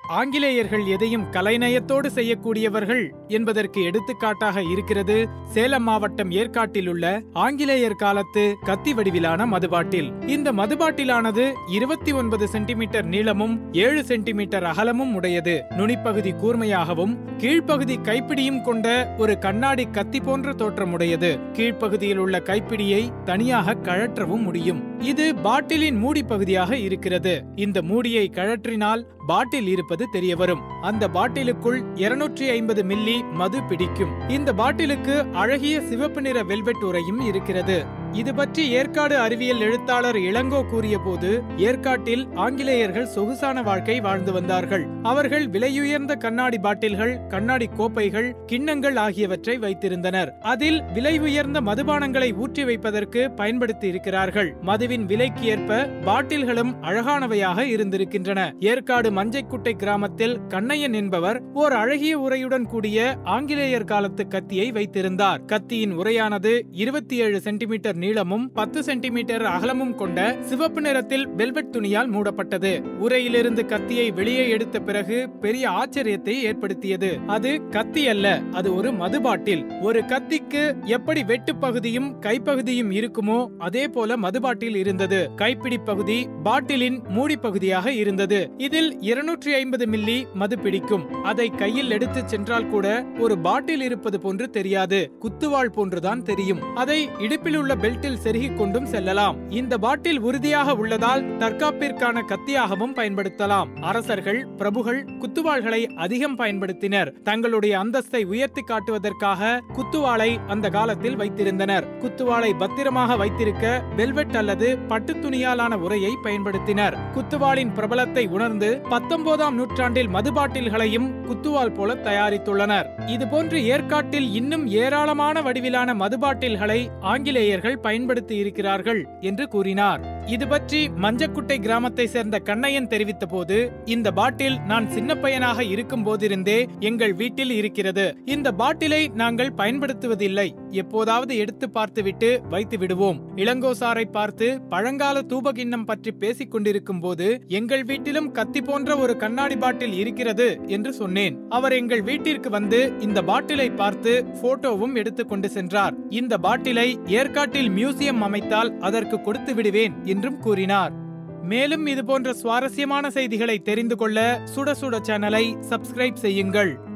ஆங்கிலேயர்கள் எதையும் கலைநயத்தோடு செய்யக்கூடியவர்கள் என்பதற்கு எடுத்துக்காட்டாக இருக்கிறது சேலம் மாவட்டம் ஏற்காட்டில் உள்ள ஆங்கிலேயர் காலத்து கத்தி வடிவிலான மதுபாட்டில் இந்த மதுபாட்டிலானது இருபத்தி ஒன்பது சென்டிமீட்டர் நீளமும் ஏழு சென்டிமீட்டர் அகலமும் உடையது நுனிப்பகுதி கூர்மையாகவும் கீழ்ப்பகுதி கைப்பிடியும் கொண்ட ஒரு கண்ணாடி கத்தி போன்ற தோற்றமுடையது கீழ்ப்பகுதியில் உள்ள கைப்பிடியை தனியாக கழற்றவும் முடியும் இது பாட்டிலின் மூடி பகுதியாக இருக்கிறது இந்த மூடியை கழற்றினால் பாட்டில் இருப்பது தெரியவரும் அந்த பாட்டிலுக்குள் 250 ஐம்பது மில்லி மது பிடிக்கும் இந்த பாட்டிலுக்கு அழகிய சிவப்பு நிற வெல்வெட் உரையும் இருக்கிறது இது பற்றி ஏற்காடு அறிவியல் எழுத்தாளர் இளங்கோ கூறியபோது ஏற்காட்டில் ஆங்கிலேயர்கள் சொகுசான வாழ்க்கை வாழ்ந்து வந்தார்கள் அவர்கள் விலையுயர்ந்த கண்ணாடி பாட்டில்கள் கண்ணாடி கோப்பைகள் கிண்ணங்கள் ஆகியவற்றை வைத்திருந்தனர் அதில் விலை உயர்ந்த மதுபானங்களை ஊற்றி வைப்பதற்கு பயன்படுத்தி இருக்கிறார்கள் மதுவின் விலைக்கு ஏற்ப பாட்டில்களும் அழகானவையாக இருந்திருக்கின்றன ஏற்காடு மஞ்சைக்குட்டை கிராமத்தில் கண்ணையன் என்பவர் ஓர் அழகிய உரையுடன் கூடிய ஆங்கிலேயர் காலத்து கத்தியை வைத்திருந்தார் கத்தியின் உரையானது இருபத்தி ஏழு சென்டிமீட்டர் நீளமும் பத்து சென்டிமீட்டர் அகலமும் கொண்ட சிவப்பு நிறத்தில் வெல்வெட் துணியால் மூடப்பட்டது உரையிலிருந்து கத்தியை வெளியே எடுத்த பிறகு பெரிய ஆச்சரியத்தை ஏற்படுத்தியது அது கத்தி அல்ல அது ஒரு மது பாட்டில் ஒரு கத்திக்கு எப்படி வெட்டு பகுதியும் கைப்பகுதியும் இருக்குமோ அதே போல மதுபாட்டில் இருந்தது கைப்பிடி பகுதி பாட்டிலின் மூடி பகுதியாக இருந்தது இதில் இருநூற்றி ஐம்பது மில்லி மது பிடிக்கும் அதை கையில் எடுத்துச் சென்றால் கூட ஒரு பாட்டில் இருப்பது போன்று தெரியாது குத்துவாள் போன்றுதான் தெரியும் அதை இடுப்பில் உள்ள பெல்ட்டில் செருகிக் கொண்டும் செல்லலாம் இந்த பாட்டில் உறுதியாக உள்ளதால் தற்காப்பிற்கான கத்தியாகவும் பயன்படுத்தலாம் அரசர்கள் பிரபுகள் குத்துவாள்களை அதிகம் பயன்படுத்தினர் தங்களுடைய அந்தஸ்தை உயர்த்தி காட்டுவதற்காக குத்துவாளை அந்த காலத்தில் வைத்திருந்தனர் குத்துவாளை பத்திரமாக வைத்திருக்க வெல்வெட் அல்லது பட்டுத் துணியாலான உரையை பயன்படுத்தினர் குத்துவாளின் பிரபலத்தை உணர்ந்து பத்தொன்பதாம் நூற்றாண்டில் மதுபாட்டில்களையும் குத்துவால் போல தயாரித்துள்ளனர் இதுபோன்று ஏற்காட்டில் இன்னும் ஏராளமான வடிவிலான மதுபாட்டில்களை ஆங்கிலேயர்கள் பயன்படுத்தி இருக்கிறார்கள் என்று கூறினார் இது பற்றி மஞ்சக்குட்டை கிராமத்தை சேர்ந்த கண்ணையன் தெரிவித்த போது இந்த பாட்டில் நான் சின்ன பையனாக இருக்கும் போதிருந்தே எங்கள் வீட்டில் இருக்கிறது இந்த பாட்டிலை நாங்கள் பயன்படுத்துவதில்லை எப்போதாவது எடுத்து பார்த்துவிட்டு வைத்து விடுவோம் இளங்கோசாரை பார்த்து பழங்கால தூபகிண்ணம் பற்றி பேசிக் கொண்டிருக்கும் போது எங்கள் வீட்டிலும் கத்தி போன்ற ஒரு கண்ணாடி பாட்டில் இருக்கிறது என்று சொன்னேன் அவர் எங்கள் வீட்டிற்கு வந்து இந்த பாட்டிலை பார்த்து போட்டோவும் எடுத்துக் கொண்டு சென்றார் இந்த பாட்டிலை ஏற்காட்டில் மியூசியம் அமைத்தால் அதற்கு கொடுத்து விடுவேன் என்றும் கூறினார் மேலும் இது போன்ற சுவாரஸ்யமான செய்திகளை தெரிந்து கொள்ள சுட சுட சேனலை சப்ஸ்கிரைப் செய்யுங்கள்